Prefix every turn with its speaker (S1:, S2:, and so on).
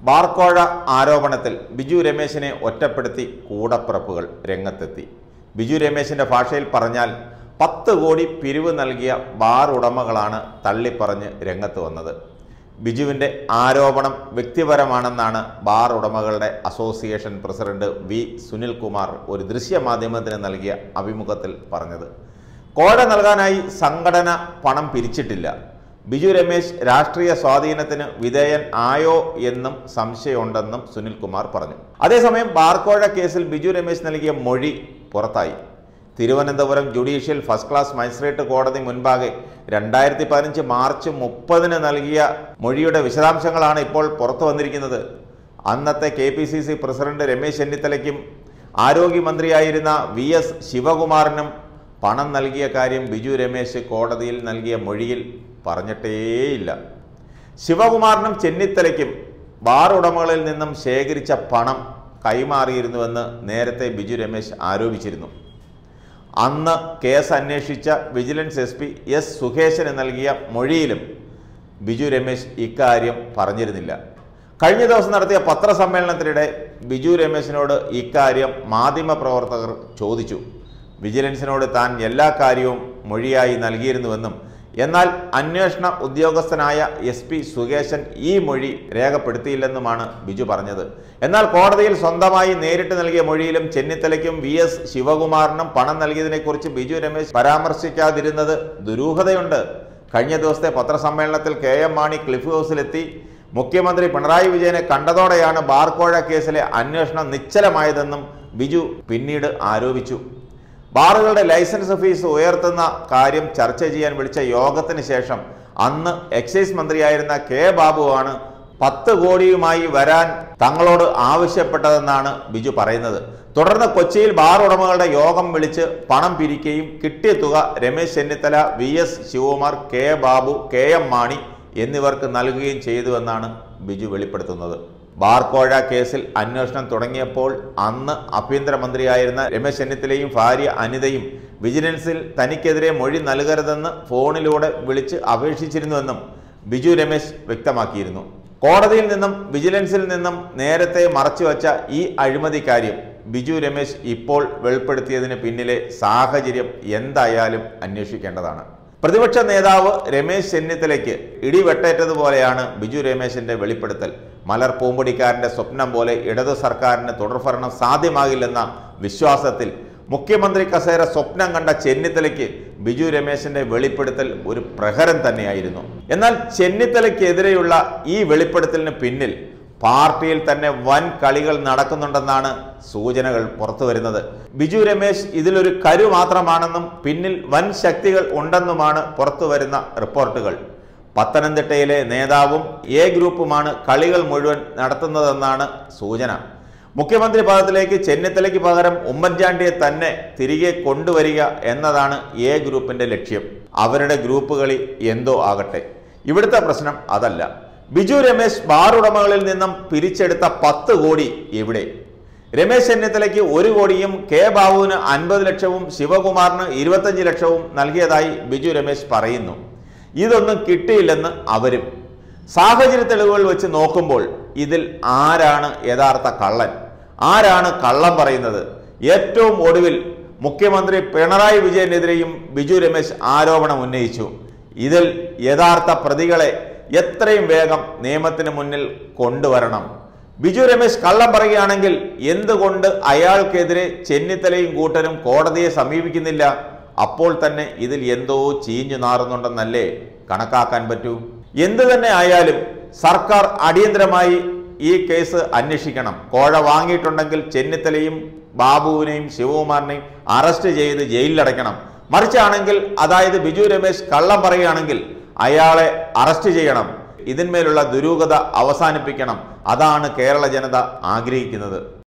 S1: ബാർക്കോഴ ആരോപണത്തിൽ ബിജു രമേശിനെ ഒറ്റപ്പെടുത്തി കൂടപ്പിറപ്പുകൾ രംഗത്തെത്തി ബിജു രമേശിന്റെ ഭാഷയിൽ പറഞ്ഞാൽ പത്ത് കോടി പിരിവ് നൽകിയ ബാർ ഉടമകളാണ് തള്ളിപ്പറഞ്ഞ് രംഗത്ത് വന്നത് ബിജുവിൻ്റെ ആരോപണം വ്യക്തിപരമാണെന്നാണ് ബാർ ഉടമകളുടെ അസോസിയേഷൻ പ്രസിഡന്റ് വി സുനിൽകുമാർ ഒരു ദൃശ്യമാധ്യമത്തിന് നൽകിയ അഭിമുഖത്തിൽ പറഞ്ഞത് കോഴ നൽകാനായി സംഘടന പണം പിരിച്ചിട്ടില്ല ബിജു രമേശ് രാഷ്ട്രീയ സ്വാധീനത്തിന് വിധേയൻ ആയോ എന്നും സംശയമുണ്ടെന്നും സുനിൽകുമാർ പറഞ്ഞു അതേസമയം ബാർക്കോഴ കേസിൽ ബിജു രമേശ് നൽകിയ മൊഴി പുറത്തായി Thiruvananthapuram judicial first class magistrate കോടതി മുൻപാകെ രണ്ടായിരത്തി പതിനഞ്ച് മാർച്ച് മുപ്പതിന് നൽകിയ മൊഴിയുടെ വിശദാംശങ്ങളാണ് ഇപ്പോൾ പുറത്തു വന്നിരിക്കുന്നത് അന്നത്തെ K P C C president Ramesh ചെന്നിത്തലയ്ക്കും ആരോഗ്യമന്ത്രിയായിരുന്ന വി എസ് ശിവകുമാറിനും പണം നൽകിയ കാര്യം ബിജു രമേശ് കോടതിയിൽ നൽകിയ മൊഴിയിൽ പറഞ്ഞിട്ടേയില്ല ശിവകുമാറിനും ചെന്നിത്തലയ്ക്കും ബാർ ഉടമകളിൽ നിന്നും ശേഖരിച്ച പണം കൈമാറിയിരുന്നുവെന്ന് നേരത്തെ ബിജു രമേശ് ആരോപിച്ചിരുന്നു അന്ന് കേസ് അന്വേഷിച്ച വിജിലൻസ് എസ് പി എസ് സുഖേശന് നൽകിയ മൊഴിയിലും ബിജു രമേശ് ഇക്കാര്യം പറഞ്ഞിരുന്നില്ല കഴിഞ്ഞ ദിവസം നടത്തിയ പത്രസമ്മേളനത്തിനിടെ ബിജു രമേശിനോട് ഇക്കാര്യം മാധ്യമപ്രവർത്തകർ ചോദിച്ചു വിജിലൻസിനോട് താൻ എല്ലാ കാര്യവും മൊഴിയായി നൽകിയിരുന്നുവെന്നും എന്നാൽ അന്വേഷണ ഉദ്യോഗസ്ഥനായ എസ് പി സുകേശൻ ഈ മൊഴി രേഖപ്പെടുത്തിയില്ലെന്നുമാണ് ബിജു പറഞ്ഞത് എന്നാൽ കോടതിയിൽ സ്വന്തമായി നേരിട്ട് നൽകിയ മൊഴിയിലും ചെന്നിത്തലയ്ക്കും വി എസ് ശിവകുമാറിനും പണം നൽകിയതിനെക്കുറിച്ച് ബിജു രമേശ് പരാമർശിക്കാതിരുന്നത് ദുരൂഹതയുണ്ട് കഴിഞ്ഞ ദിവസത്തെ പത്രസമ്മേളനത്തിൽ കെ എം മാണി ക്ലിഫ് ഹൗസിലെത്തി മുഖ്യമന്ത്രി പിണറായി വിജയനെ കണ്ടതോടെയാണ് ബാർക്കോഴ കേസിലെ അന്വേഷണം നിശ്ചലമായതെന്നും ബിജു പിന്നീട് ആരോപിച്ചു ബാറുകളുടെ ലൈസൻസ് ഫീസ് ഉയർത്തുന്ന കാര്യം ചർച്ച ചെയ്യാൻ വിളിച്ച യോഗത്തിന് ശേഷം അന്ന് എക്സൈസ് മന്ത്രിയായിരുന്ന കെ ബാബുവാണ് പത്ത് കോടിയുമായി വരാൻ തങ്ങളോട് ആവശ്യപ്പെട്ടതെന്നാണ് ബിജു പറയുന്നത് തുടർന്ന് കൊച്ചിയിൽ ബാർ ഉടമകളുടെ യോഗം വിളിച്ച് പണം പിരിക്കുകയും കിട്ടിയ തുക Ramesh Chennithala V S Sivakumar K Babu K M Mani എന്നിവർക്ക് നൽകുകയും ചെയ്തുവെന്നാണ് ബിജു വെളിപ്പെടുത്തുന്നത് ബാർക്കോഴ കേസിൽ അന്വേഷണം തുടങ്ങിയപ്പോൾ അന്ന് ആഭ്യന്തരമന്ത്രിയായിരുന്ന രമേശ് ചെന്നിത്തലയും ഭാര്യ അനിതയും വിജിലൻസിൽ തനിക്കെതിരെ മൊഴി നൽകരുതെന്ന് ഫോണിലൂടെ വിളിച്ച് അപേക്ഷിച്ചിരുന്നുവെന്നും ബിജു രമേശ് വ്യക്തമാക്കിയിരുന്നു കോടതിയിൽ നിന്നും വിജിലൻസിൽ നിന്നും നേരത്തെ മറച്ചുവച്ച ഈ അഴിമതി കാര്യം ബിജു രമേശ് ഇപ്പോൾ വെളിപ്പെടുത്തിയതിന് പിന്നിലെ സാഹചര്യം എന്തായാലും അന്വേഷിക്കേണ്ടതാണ് പ്രതിപക്ഷ നേതാവ് രമേശ് ചെന്നിത്തലയ്ക്ക് ഇടിവെട്ടേറ്റതുപോലെയാണ് ബിജു രമേശിന്റെ വെളിപ്പെടുത്തൽ മലർ പൂമ്പൊടിക്കാരന്റെ സ്വപ്നം പോലെ ഇടതു സർക്കാരിന് തുടർഭരണം സാധ്യമാകില്ലെന്ന വിശ്വാസത്തിൽ മുഖ്യമന്ത്രി കസേര സ്വപ്നം കണ്ട ചെന്നിത്തലയ്ക്ക് ബിജു രമേശിന്റെ വെളിപ്പെടുത്തൽ ഒരു പ്രഹരം തന്നെയായിരുന്നു എന്നാൽ ചെന്നിത്തലയ്ക്കെതിരെയുള്ള ഈ വെളിപ്പെടുത്തലിന് പിന്നിൽ പാർട്ടിയിൽ തന്നെ വൻ കളികൾ നടക്കുന്നുണ്ടെന്നാണ് സൂചനകൾ പുറത്തു വരുന്നത് ബിജു രമേശ് ഇതിലൊരു കരു മാത്രമാണെന്നും പിന്നിൽ വൻ ശക്തികൾ ഉണ്ടെന്നുമാണ് പുറത്തു വരുന്ന റിപ്പോർട്ടുകൾ പത്തനംതിട്ടയിലെ നേതാവും എ ഗ്രൂപ്പുമാണ് കളികൾ മുഴുവൻ നടത്തുന്നതെന്നാണ് സൂചന മുഖ്യമന്ത്രി പദത്തിലേക്ക് ചെന്നിത്തലയ്ക്ക് പകരം ഉമ്മൻചാണ്ടിയെ തന്നെ തിരികെ കൊണ്ടുവരിക എന്നതാണ് എ ഗ്രൂപ്പിന്റെ ലക്ഷ്യം അവരുടെ ഗ്രൂപ്പ് കളി എന്തോ ആകട്ടെ ഇവിടുത്തെ പ്രശ്നം അതല്ല ബിജു രമേശ് ബാർ ഉടമകളിൽ നിന്നും പിരിച്ചെടുത്ത പത്ത് കോടി എവിടെ രമേശ് ചെന്നിത്തലയ്ക്ക് ഒരു കോടിയും കെ ബാബുവിന് അൻപത് ലക്ഷവും ശിവകുമാറിന് ഇരുപത്തഞ്ച് ലക്ഷവും നൽകിയതായി ബിജു രമേശ് പറയുന്നു ഇതൊന്നും കിട്ടിയില്ലെന്ന് അവരും സാഹചര്യ തെളിവുകൾ വെച്ച് നോക്കുമ്പോൾ ഇതിൽ ആരാണ് യഥാർത്ഥ കള്ളൻ ആരാണ് കള്ളം പറയുന്നത് ഏറ്റവും ഒടുവിൽ മുഖ്യമന്ത്രി പിണറായി വിജയനെതിരെയും ബിജു രമേശ് ആരോപണം ഉന്നയിച്ചു ഇതിൽ യഥാർത്ഥ പ്രതികളെ എത്രയും വേഗം നിയമത്തിന് മുന്നിൽ കൊണ്ടുവരണം ബിജു രമേശ് കള്ളം പറയുകയാണെങ്കിൽ എന്തുകൊണ്ട് അയാൾക്കെതിരെ ചെന്നിത്തലയും കൂട്ടരും കോടതിയെ സമീപിക്കുന്നില്ല അപ്പോൾ തന്നെ ഇതിൽ എന്തോ ചീഞ്ഞു നാറുന്നുണ്ടെന്നല്ലേ കണക്കാക്കാൻ പറ്റൂ എന്തു തന്നെ ആയാലും സർക്കാർ അടിയന്തരമായി ഈ കേസ് അന്വേഷിക്കണം കോഴ വാങ്ങിയിട്ടുണ്ടെങ്കിൽ ചെന്നിത്തലയും ബാബുവിനെയും ശിവകുമാറിനെയും അറസ്റ്റ് ചെയ്ത് ജയിലിലടയ്ക്കണം മറിച്ചാണെങ്കിൽ അതായത് ബിജു രമേശ് കള്ളം പറയുകയാണെങ്കിൽ അയാളെ അറസ്റ്റ് ചെയ്യണം ഇതിന്മേലുള്ള ദുരൂഹത അവസാനിപ്പിക്കണം അതാണ് കേരള ജനത ആഗ്രഹിക്കുന്നത്